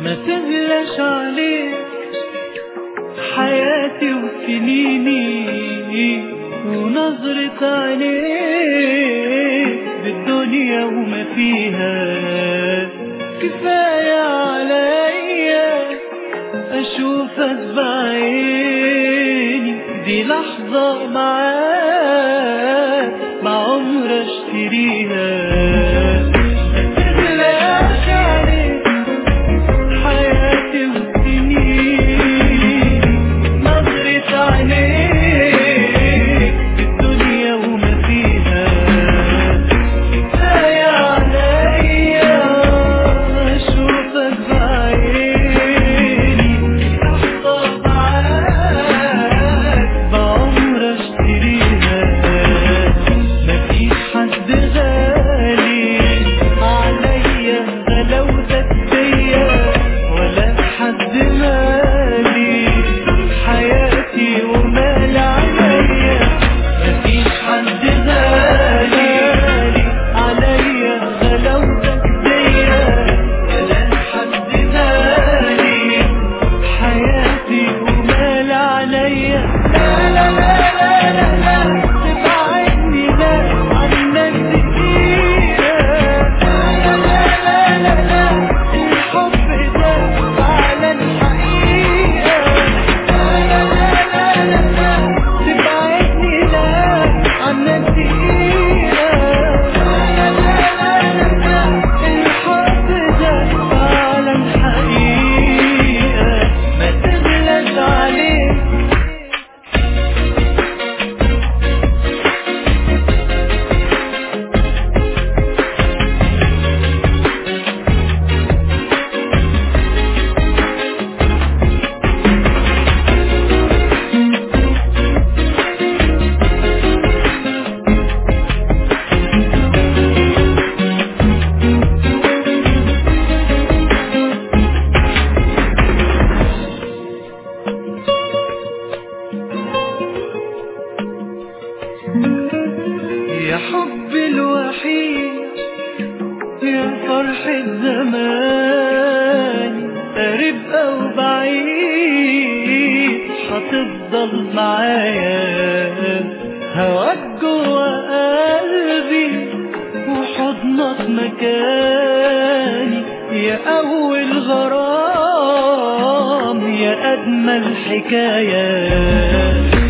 ما تغلاش عليك حياتي وسنيني ونظرة عينيك بالدنيا وما فيها كفاية عليا أشوفك بعيني دي لحظة معاك ما عمر اشتريها متغلاش عليك حياتي وسنيني نظرة عينيك الدنيا وما فيها كفاية عليا أشوفك بعيني لحظة معاك بعمر اشتريها مفيش حد غالي عليا غلاوتك بيا ولا حد مالي حياتي ومال عليا مفيش حد غالي عليا غلاوتك بيا ولا حد مالي حياتي ومال عليا لا لا لا لا لا لا تبعدني لا عنك دقيقة لا لا لا لا لا الحب ده فعلا حقيقة لا لا لا لا لا لا تبعدني لا عنك دقيقة لا لا لا لا لا الحب ده فعلا حقيقة ما تغلاش عليك يا حبي الوحيد يا فرحة زمان قريب أو بعيد هتفضل معايا هواك جوا قلبي وحضنك مكاني يا أول غرام يا أجمل حكاية